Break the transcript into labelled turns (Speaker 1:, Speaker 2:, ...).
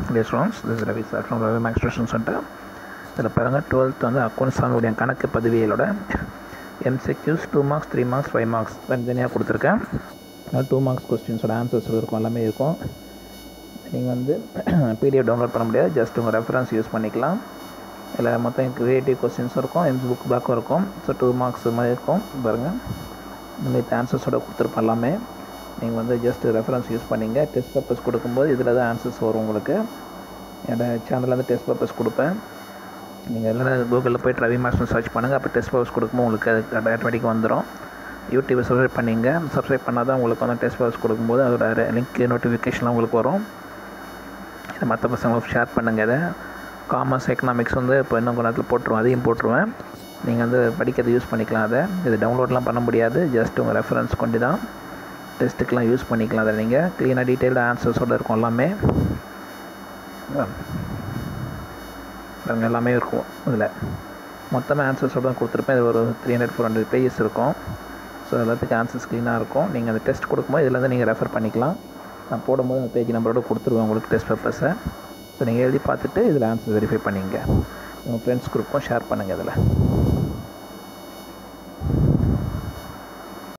Speaker 1: Dear students, this is Ravi sir from Ravi Max Tuition Center. இதில் பாருங்கள் twelfth வந்து accounts உடைய கணக்கு பதிவியலோட MCQs two marks three marks five marks தனித்தனியாக கொடுத்துருக்கேன் டூ மார்க்ஸ் கொஸ்டின்ஸோட ஆன்சர்ஸ் இருக்கும் எல்லாமே இருக்கும் நீங்கள் வந்து பிடிஎஃப் டவுன்லோட் பண்ண முடியாது ஜஸ்ட் உங்கள் ரெஃபரன்ஸ் யூஸ் பண்ணிக்கலாம் இதில் மொத்தம் கிரியேட்டிவ் கொஸ்டின்ஸும் இருக்கும் எம்ஸ் புக் பேக்கும் இருக்கும் ஸோ டூ மார்க்ஸ் மாதிரி இருக்கும் பாருங்கள் வித் ஆன்சர்ஸோட கொடுத்துருப்போம் எல்லாமே நீங்கள் வந்து ஜஸ்ட் ரெஃபரன்ஸ் யூஸ் பண்ணிங்க டெஸ்ட் பேப்பர்ஸ் கொடுக்கும்போது இதில் தான் ஆன்சர்ஸ் வரும் உங்களுக்கு என்னோடய சேனலில் வந்து டெஸ்ட் பேப்பர்ஸ் கொடுப்பேன் நீங்கள் இல்லைனா கூகுளில் போய்ட்டு ரவி மாஸ்டர் சர்ச் பண்ணுங்கள் அப்போ டெஸ்ட் பேப்பர்ஸ் கொடுக்கும்போது உங்களுக்கு அது ஆட்டோமேட்டிக்காக வந்துடும் யூடியூப்பை சப்ஸ்கிரைப் பண்ணிங்க சப்ஸ்கிரைப் பண்ணால் தான் உங்களுக்கு வந்து டெஸ்ட் பேப்பர்ஸ் கொடுக்கும்போது அதோட லிங்க் நோட்டிஃபிகேஷன்லாம் உங்களுக்கு வரும் இதை மற்ற பசங்களுக்கு ஷேர் பண்ணுங்கள் இதை காமர்ஸ் எக்கனாமிக்ஸ் வந்து இப்போ இன்னும் கொஞ்ச நேரத்தில் போட்டுருவேன் அதையும் போட்டுருவேன் நீங்கள் வந்து படிக்கிறது யூஸ் பண்ணிக்கலாம் அதை இது டவுன்லோட்லாம் பண்ண முடியாது ஜஸ்ட் உங்கள் ரெஃபரன்ஸ் கொண்டு தான் டெஸ்ட்டுக்கெலாம் யூஸ் பண்ணிக்கலாம் அதை நீங்கள் க்ளீனாக டீட்டெயில்டு ஆன்சர்ஸோடு இருக்கும் எல்லாமே பாருங்க எல்லாமே இருக்கும் இதில் மொத்தமாக ஆன்சர்ஸோடு தான் கொடுத்துருப்பேன் இது ஒரு three hundred four hundred pages இருக்கும் ஸோ எல்லாத்துக்கும் ஆன்சர்ஸ் க்ளீனாக இருக்கும் நீங்கள் அந்த டெஸ்ட் கொடுக்கும்போது இதுலேருந்து நீங்கள் ரெஃபர் பண்ணிக்கலாம் நான் போடும்போது அந்த பேஜ் நம்பரோட கொடுத்துருவேன் உங்களுக்கு டெஸ்ட் பேப்பர்ஸை ஸோ நீங்கள் எழுதி பார்த்துட்டு இதில் ஆன்சர் வெரிஃபை பண்ணிங்க உங்கள் ஃப்ரெண்ட்ஸ் குரூப்பும் ஷேர் பண்ணுங்கள் இதில்